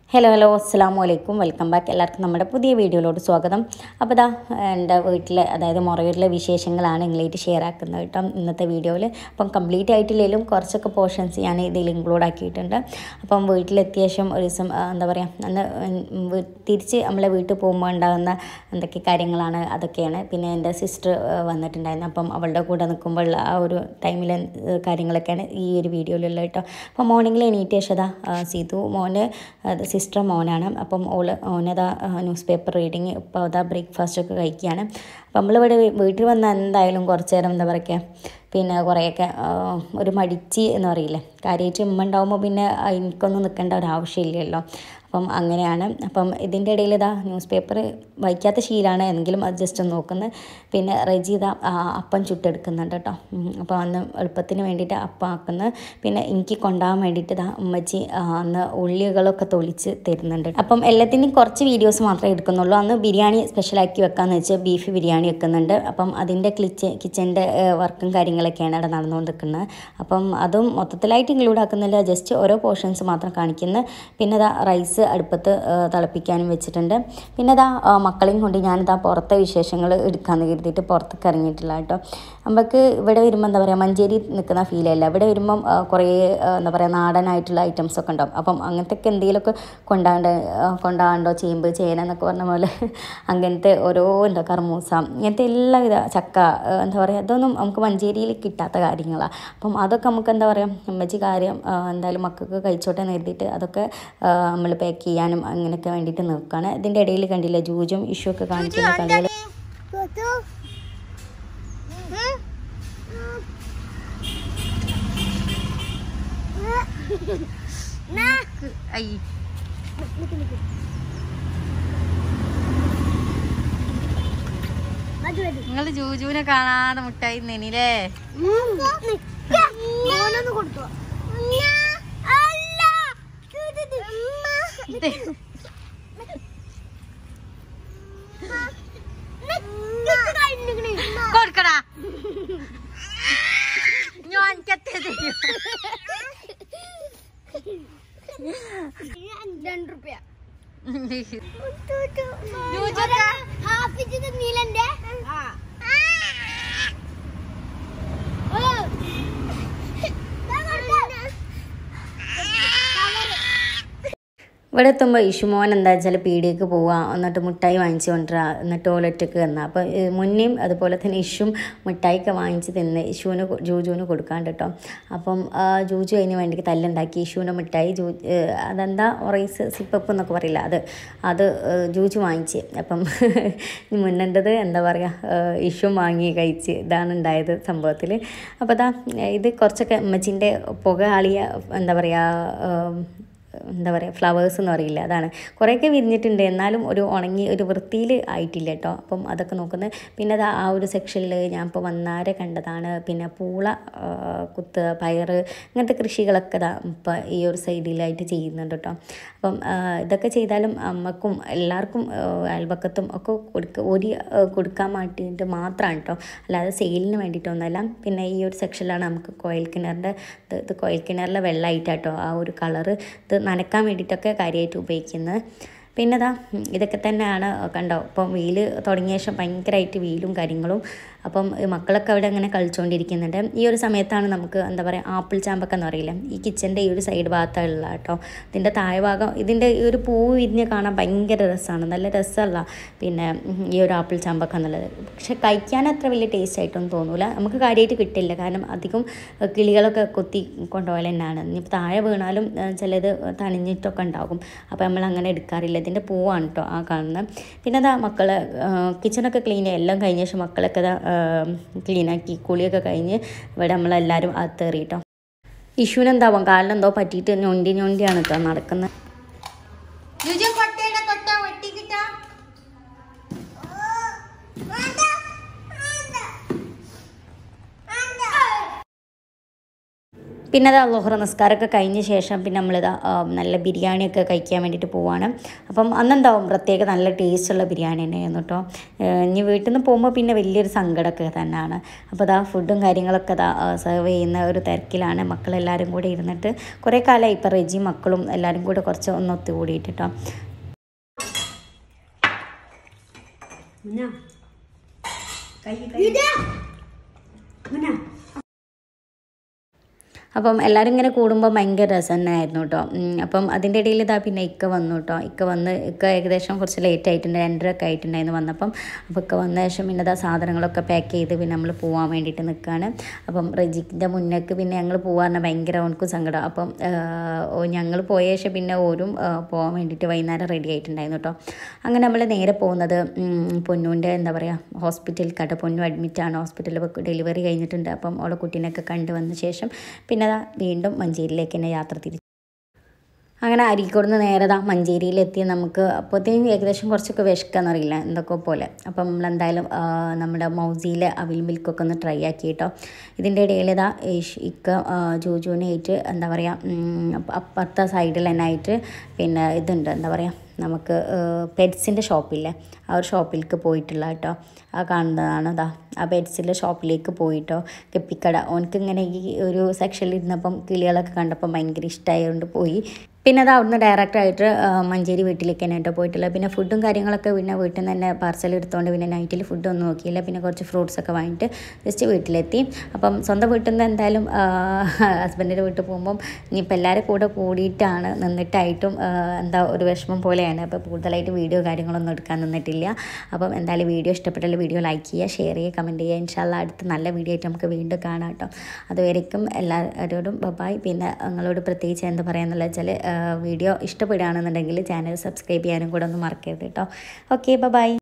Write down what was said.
hello hello അസ്സാം വലൈക്കും welcome back എല്ലാവർക്കും നമ്മുടെ പുതിയ വീഡിയോയിലോട്ട് സ്വാഗതം അപ്പോൾ ഇതാ എൻ്റെ വീട്ടിലെ അതായത് മുറയൂരിലെ വിശേഷങ്ങളാണ് നിങ്ങളായിട്ട് ഷെയർ ആക്കുന്നത് കേട്ടോ ഇന്നത്തെ വീഡിയോയിൽ അപ്പം കംപ്ലീറ്റ് ആയിട്ടില്ലെങ്കിലും കുറച്ചൊക്കെ പോർഷൻസ് ഞാൻ ഇതിൽ ഇൻക്ലൂഡ് ആക്കിയിട്ടുണ്ട് അപ്പം വീട്ടിലെത്തിയ ശേഷം ഒരു ദിവസം ആ, എന്താ പറയുക അന്ന് ഉം, വീ- തിരിച്ച് നമ്മളെ വീട്ടിൽ പോകുമ്പോൾ ഉണ്ടാകുന്ന എന്തൊക്കെ കാര്യങ്ങളാണ് അതൊക്കെയാണ് പിന്നെ എൻ്റെ സിസ്റ്റർ വന്നിട്ടുണ്ടായിരുന്നു അപ്പം അവളുടെ കൂടെ നിൽക്കുമ്പോൾ ഉള്ള ആ ഒരു ടൈമിലെ ഏഹ്, കാര്യങ്ങളൊക്കെയാണ് ഈ ഒരു വീഡിയോയിലുള്ള കേട്ടോ അപ്പം മോർണിംഗിൽ എണീറ്റ് ശേഷം സീതു മോന് സിസ്റ്റർ മോനാണ് അപ്പം ഓള് ഓനതാ ന്യൂസ് പേപ്പർ റീഡിങ് ഇപ്പോൾ അതാ ബ്രേക്ക്ഫാസ്റ്റ് ഒക്കെ കഴിക്കുകയാണ് അപ്പം നമ്മളിവിടെ വീ- വീട്ടിൽ വന്നാൽ എന്തായാലും കുറച്ച് നേരം എന്താ പറയുക പിന്നെ കുറേയൊക്കെ ആ, ഒരു മടിച്ച് എന്ന് പറയില്ലേ കാര്യമായിട്ട് ഉമ്മ ഉണ്ടാകുമ്പോൾ പിന്നെ ആ, എനിക്കൊന്നും നിൽക്കേണ്ട ഒരു ആവശ്യമില്ലല്ലോ അപ്പം അങ്ങനെയാണ് അപ്പം ഇതിൻ്റെ ഇടയിൽ ഇതാ ന്യൂസ് പേപ്പർ വായിക്കാത്ത ശീലമാണ് എങ്കിലും അത് ജസ്റ്റ് ഒന്ന് നോക്കുന്നത് പിന്നെ റെജി ഇതാ ആ, അപ്പം ചുട്ടെടുക്കുന്നുണ്ട് കേട്ടോ ഉം, അപ്പോൾ അന്ന് എളുപ്പത്തിന് വേണ്ടിയിട്ട് അപ്പം ആക്കുന്നത് പിന്നെ എനിക്ക് കൊണ്ടുപോകാൻ വേണ്ടിയിട്ട് ഇതാ ഉമ്മച്ചി ആ, അന്ന് ഉള്ളികളൊക്കെ തൊളിച്ച് തരുന്നുണ്ട് അപ്പം എല്ലാത്തിനും കുറച്ച് വീഡിയോസ് മാത്രമേ എടുക്കുന്നുള്ളൂ അന്ന് ബിരിയാണി സ്പെഷ്യലാക്കി വെക്കാമെന്ന് വെച്ചാൽ ബീഫ് ബിരിയാണി വെക്കുന്നുണ്ട് അപ്പം അതിൻ്റെ ക്ലിച്ച് കിച്ചൻ്റെ വർക്കും കാര്യങ്ങളൊക്കെയാണ് അവിടെ നടന്നുകൊണ്ടിരിക്കുന്നത് അപ്പം അതും മൊത്തത്തിലായിട്ട് ഇൻക്ലൂഡ് ആക്കുന്നില്ല ജസ്റ്റ് ഓരോ പോർഷൻസ് മാത്രം കാണിക്കുന്നു പിന്നെ ഇതാ റൈസ് അടുപ്പത്ത് ആ, തിളപ്പിക്കാനും വെച്ചിട്ടുണ്ട് പിന്നെ ഇതാ ആ, മക്കളെയും കൊണ്ട് ഞാനിതാ പുറത്തെ വിശേഷങ്ങൾ എടുക്കാമെന്ന് കരുതിയിട്ട് പുറത്തേക്ക് ഇറങ്ങിയിട്ടില്ല കേട്ടോ നമുക്ക് ഇവിടെ വരുമ്പോൾ എന്താ പറയുക മഞ്ചേരി നിൽക്കുന്ന ഫീലല്ല ഇവിടെ വരുമ്പം ആ, കുറേ ആ, എന്താ പറയുക നാടനായിട്ടുള്ള ഐറ്റംസ് ഒക്കെ ഉണ്ടാവും അപ്പം അങ്ങനത്തെ ഒക്കെ എന്തെങ്കിലുമൊക്കെ കൊണ്ടാണ്ട് ആ, കൊണ്ടാണ്ടോ ചേമ്പ് ചേന എന്നൊക്കെ പറഞ്ഞ പോലെ അങ്ങനത്തെ ഓരോ എന്താ കർമൂസ ഇങ്ങനത്തെ എല്ലാവിധ ചക്ക ആ, എന്താ പറയുക അതൊന്നും നമുക്ക് മഞ്ചേരിയിൽ കിട്ടാത്ത കാര്യങ്ങളാണ് അപ്പം അതൊക്കെ നമുക്ക് എന്താ പറയുക അമ്മച്ചി കാര്യം ആ, എന്തായാലും മക്കൾക്ക് കഴിച്ചോട്ടെ എന്ന് കരുതിയിട്ട് അതൊക്കെ നമ്മൾ പാക്ക് ചെയ്യാനും അങ്ങനെയൊക്കെ വേണ്ടിയിട്ട് നിൽക്കുകയാണ് ഇതിൻ്റെ ഇടയിൽ കണ്ടില്ല ജൂജും ഇഷ്യൂ ഒക്കെ കാണിക്കുന്ന കളികൾ നിങ്ങൾ ജൂജുവിനെ കാണാതെ മുട്ടായി നെനിലേ മോനൊന്ന് കൊടുത്തു കൊടുക്കടാ ഞാൻ രണ്ട് റുപ്യ ജൂജൊക്കെ ഹാഫിച്ച് നീലന്റെ ഇവിടെ എത്തുമ്പോൾ ഇഷുമോൻ എന്താ വെച്ചാൽ പീടിയേക്ക് പോവുക എന്നിട്ട് മിഠായി വാങ്ങിച്ച് കൊണ്ടുവരിക എന്നിട്ട് ടോയ്ലറ്റൊക്കെ വന്നാൽ അപ്പോൾ മുന്നേയും അതുപോലെ തന്നെ ഇഷും മിഠായിയൊക്കെ വാങ്ങിച്ച് തിന്ന് ഇഷുവിന് കൊ- ജൂജുവിന് കൊടുക്കാണ്ട് കേട്ടോ അപ്പം ആ, ജൂജു അതിന് വേണ്ടി തല്ലുണ്ടാക്കി ഇഷുവിൻ്റെ മിഠായി ജൂ ഏഹ് അതെന്താ റൈസ് സിപ്പപ്പ് എന്നൊക്കെ പറയില്ല അത് അത് ഏഹ് ജൂജു വാങ്ങിച്ച് അപ്പം മുന്നേണ്ടത് എന്താ പറയുക ഇഷും വാങ്ങി കഴിച്ച് ഇതാണ് ഉണ്ടായത് സംഭവത്തിൽ അപ്പോൾ അതാ ഇത് കുറച്ചൊക്കെ അമ്മച്ചിൻ്റെ പുക ആളിയ എന്താ പറയുക എന്താ പറയുക ഫ്ലവേഴ്സ് എന്ന് പറയില്ല അതാണ് കുറേയൊക്കെ വിരിഞ്ഞിട്ടുണ്ട് എന്നാലും ഒരു ഉണങ്ങി ഒരു വൃത്തിയിൽ ആയിട്ടില്ല കേട്ടോ അപ്പം അതൊക്കെ നോക്കുന്നത് പിന്നെ അത് ആ ഒരു സെക്ഷനിൽ ഞാൻ ഇപ്പോൾ വന്നാരെ കണ്ടതാണ് പിന്നെ പൂള ആ, കുത്ത് പയർ ഇങ്ങനത്തെ കൃഷികളൊക്കെ ദാ ഇപ്പം ഈ ഒരു സൈഡിലായിട്ട് ചെയ്യുന്നുണ്ട് കേട്ടോ അപ്പം ആ, ഇതൊക്കെ ചെയ്താലും അമ്മക്കും എല്ലാവർക്കും ആ, അയൽപക്കത്തും ഒക്കെ കൊടുക്ക ഒരു ആ, കൊടുക്കാൻ വേണ്ടിയിട്ട് മാത്രമാണ് കേട്ടോ അല്ലാതെ സെയിലിന് വേണ്ടിയിട്ടൊന്നുമല്ല പിന്നെ ഈ ഒരു സെക്ഷനിലാണ് നമുക്ക് കോയിൽ കിണറിൻ്റെ ഇത് ഇത് കോയിൽ കിണറിലെ വെള്ളമായിട്ടാട്ടോ ആ ഒരു കളറ് ഇത് നനക്കാൻ വേണ്ടിയിട്ടൊക്കെ കാര്യമായിട്ട് ഉപയോഗിക്കുന്നത് പിന്നെ ഇതാ ഉം, ഇതൊക്കെ തന്നെയാണ് കണ്ടോ ഇപ്പം വെയിൽ തുടങ്ങിയ ശേഷം ഭയങ്കരമായിട്ട് വെയിലും കാര്യങ്ങളും അപ്പം ഈ മക്കളൊക്കെ അവിടെ അങ്ങനെ കളിച്ചുകൊണ്ടിരിക്കുന്നുണ്ട് ഈ ഒരു സമയത്താണ് നമുക്ക് എന്താ പറയുക ആപ്പിൾ ചാമ്പക്ക എന്ന് പറയില്ലേ ഈ കിച്ചൻ്റെ ഈ ഒരു സൈഡ് ഭാഗത്തുള്ള കേട്ടോ ഇതിൻ്റെ താഴെ ഭാഗം ഇതിൻ്റെ ഈ ഒരു പൂവ് വിരിഞ്ഞ് കാണാൻ ഭയങ്കര രസമാണ് നല്ല രസമല്ല പിന്നെ ഉം, ഈ ഒരു ആപ്പിൾ ചാമ്പക്ക എന്നുള്ളത് പക്ഷെ കഴിക്കാൻ അത്ര വലിയ ടേസ്റ്റ് ആയിട്ടൊന്നും തോന്നൂല നമുക്ക് കാര്യമായിട്ട് കിട്ടില്ല കാരണം അധികം ഏഹ്, കിളികളൊക്കെ കൊത്തി കൊണ്ടുപോകൽ തന്നെയാണ് ഇനിയിപ്പോൾ താഴെ വീണാലും ഏഹ്, ചിലത് തണിഞ്ഞിട്ടൊക്കെ ഉണ്ടാകും അപ്പോൾ നമ്മൾ അങ്ങനെ എടുക്കാറില്ല ഇതിൻ്റെ പൂവാണ് കേട്ടോ ആ കാണുന്നത് പിന്നെ അതാ മക്കൾ കിച്ചണൊക്കെ ക്ലീൻ ചെയ്യും എല്ലാം കഴിഞ്ഞ ശേഷം മക്കളൊക്കെ ഇതാ ക്ലീനാക്കി കുളിയൊക്കെ കഴിഞ്ഞ് ഇവിടെ നമ്മളെല്ലാവരും അകത്തേറി കേട്ടോ ഇഷുവിനെന്താവും കാലിനെന്തോ പറ്റിയിട്ട് ഞൊണ്ടി ഞൊണ്ടിയാണ് കേട്ടോ നടക്കുന്നത് പിന്നെ അത് ലോഹറ നിസ്കാരമൊക്കെ കഴിഞ്ഞ ശേഷം പിന്നെ നമ്മളിതാ ആ, നല്ല ബിരിയാണിയൊക്കെ കഴിക്കാൻ വേണ്ടിയിട്ട് പോവാണ് അപ്പം അന്നെന്താവും പ്രത്യേക നല്ല ടേസ്റ്റുള്ള ബിരിയാണി തന്നെയായിരുന്നു കേട്ടോ ഏഹ് ഇനി വീട്ടിൽ നിന്ന് പോകുമ്പോൾ പിന്നെ വലിയൊരു സങ്കടമൊക്കെ തന്നെയാണ് അപ്പോൾ അതാ ഫുഡും കാര്യങ്ങളൊക്കെ അതാ സെർവ് ചെയ്യുന്ന ഒരു തിരക്കിലാണ് മക്കളെല്ലാവരും കൂടെ ഇരുന്നിട്ട് കുറേ കാലമായി ഇപ്പോൾ റെജി മക്കളും എല്ലാവരും കൂടെ കുറച്ച് ഒന്ന് ഒത്തുകൂടിയിട്ട് കേട്ടോ അപ്പം എല്ലാവരും ഇങ്ങനെ കൂടുമ്പോൾ ഭയങ്കര രസം തന്നെയായിരുന്നു കേട്ടോ ഉം, അപ്പം അതിൻ്റെ ഇടയിൽ ഇതാ പിന്നെ ഇക്ക വന്നു കേട്ടോ ഇക്ക വന്ന് ഇക്ക ഏകദേശം കുറച്ച് ലേറ്റ് ആയിട്ടുണ്ട് രണ്ടരയൊക്കെ ആയിട്ടുണ്ടായിരുന്നു വന്നപ്പം അപ്പോൾ ഇക്ക വന്ന ശേഷം പിന്നെ ഇതാ സാധനങ്ങളൊക്കെ പാക്ക് ചെയ്ത് പിന്നെ നമ്മൾ പോകാൻ വേണ്ടിയിട്ട് നിൽക്കുകയാണ് അപ്പം റജിക്കിൻ്റെ മുന്നേക്ക് പിന്നെ ഞങ്ങൾ പോകാൻ ഭയങ്കര അവനക്കും സങ്കടം അപ്പം ഞങ്ങൾ പോയ ശേഷം പിന്നെ ഓരും ആ, പോകാൻ വേണ്ടിയിട്ട് വൈകുന്നേരം റെഡി ആയിട്ടുണ്ടായിരുന്നു കേട്ടോ അങ്ങനെ നമ്മൾ നേരെ പോകുന്നത് ഉം, പൊന്നൂൻ്റെ എന്താ പറയുക ഹോസ്പിറ്റലിൽ കേട്ടോ പൊന്നു അഡ്മിറ്റാണ് ഹോസ്പിറ്റലിൽ ഡെലിവറി കഴിഞ്ഞിട്ടുണ്ട് അപ്പം അവളെ കുട്ടീനെയൊക്കെ കണ്ടു വന്ന ശേഷം പിന്നെ അതാ വീണ്ടും മഞ്ചേരിയിലേക്ക് തന്നെ യാത്ര തിരിച്ചു അങ്ങനെ അരീക്കോടുന്ന് നേരെ ദാ മഞ്ചേരിയിലെത്തി നമുക്ക് അപ്പോഴത്തേക്കും ഏകദേശം കുറച്ചൊക്കെ വിശക്കാന്നറിയില്ല എന്തൊക്കെ പോലെ അപ്പം നമ്മളെന്തായാലും ആ, നമ്മുടെ മൗസിയിലെ അവിൽ മിൽക്കൊക്കെ ഒന്ന് ട്രൈ ആക്കി കേട്ടോ ഇതിൻ്റെ ഇടയിൽ ഇതാ ഇഷ് ഇക്ക ആ, ജൂജുവിനായിട്ട് എന്താ പറയുക ഉം, അപ്പ- അപ്പുറത്തെ സൈഡിൽ തന്നെ ആയിട്ട് പിന്നെ ഇതുണ്ട് എന്താ പറയുക നമുക്ക് പെറ്റ്സിൻ്റെ ഷോപ്പില്ലേ ആ ഒരു ഷോപ്പിലേക്ക് പോയിട്ടുള്ള കേട്ടോ ആ കാണുന്നതാണ് ഇതാ ആ പെറ്റ്സിൻ്റെ ഷോപ്പിലേക്ക് പോയിട്ടോ കെപ്പിക്കട ഓനക്ക് ഇങ്ങനെ ഈ ഒരു സെക്ഷനിൽ ഇരുന്നപ്പം കിളികളൊക്കെ കണ്ടപ്പം ഭയങ്കര ഇഷ്ടമായതുകൊണ്ട് പോയി പിന്നെ അത് അവിടുന്ന് ഡയറക്റ്റായിട്ട് മഞ്ചേരി വീട്ടിലേക്ക് തന്നെ കേട്ടോ പോയിട്ടുള്ളത് പിന്നെ ഫുഡും കാര്യങ്ങളൊക്കെ പിന്നെ വീട്ടിൽ നിന്ന് തന്നെ പാർസൽ എടുത്തുകൊണ്ട് പിന്നെ നൈറ്റിൽ ഫുഡൊന്നും നോക്കിയില്ല പിന്നെ കുറച്ച് ഫ്രൂട്ട്സ് ഒക്കെ വാങ്ങിയിട്ട് ജസ്റ്റ് വീട്ടിലെത്തി അപ്പം സ്വന്തം വീട്ടിൽ നിന്ന് എന്തായാലും ഹസ്ബൻഡിൻ്റെ വീട്ടിൽ പോകുമ്പം ഇനിയിപ്പോൾ എല്ലാവരും കൂടെ കൂടിയിട്ടാണ് നിന്നിട്ടായിട്ടും ആ, എന്താ ഒരു വിഷമം പോലെയാണ് അപ്പോൾ കൂടുതലായിട്ട് വീഡിയോ കാര്യങ്ങളൊന്നും എടുക്കാൻ നിന്നിട്ടില്ല അപ്പം എന്തായാലും വീഡിയോ ഇഷ്ടപ്പെട്ടാൽ വീഡിയോ ലൈക്ക് ചെയ്യുക ഷെയർ ചെയ്യുക കമൻറ്റ് ചെയ്യുക ഇൻഷാല്ല അടുത്ത നല്ല വീഡിയോ ആയിട്ട് നമുക്ക് വീണ്ടും കാണാം കേട്ടോ അതുവരേക്കും എല്ലാവരോടും ബബായ് പിന്നെ നിങ്ങളോട് പ്രത്യേകിച്ച് എന്താ പറയാന്നുള്ളത് വെച്ചാൽ വീഡിയോ ഇഷ്ടപ്പെടുകയാണെന്നുണ്ടെങ്കിൽ ചാനൽ സബ്സ്ക്രൈബ് ചെയ്യാനും കൂടെ ഒന്ന് മറക്കരുത് കേട്ടോ ഓക്കെ ബബായ്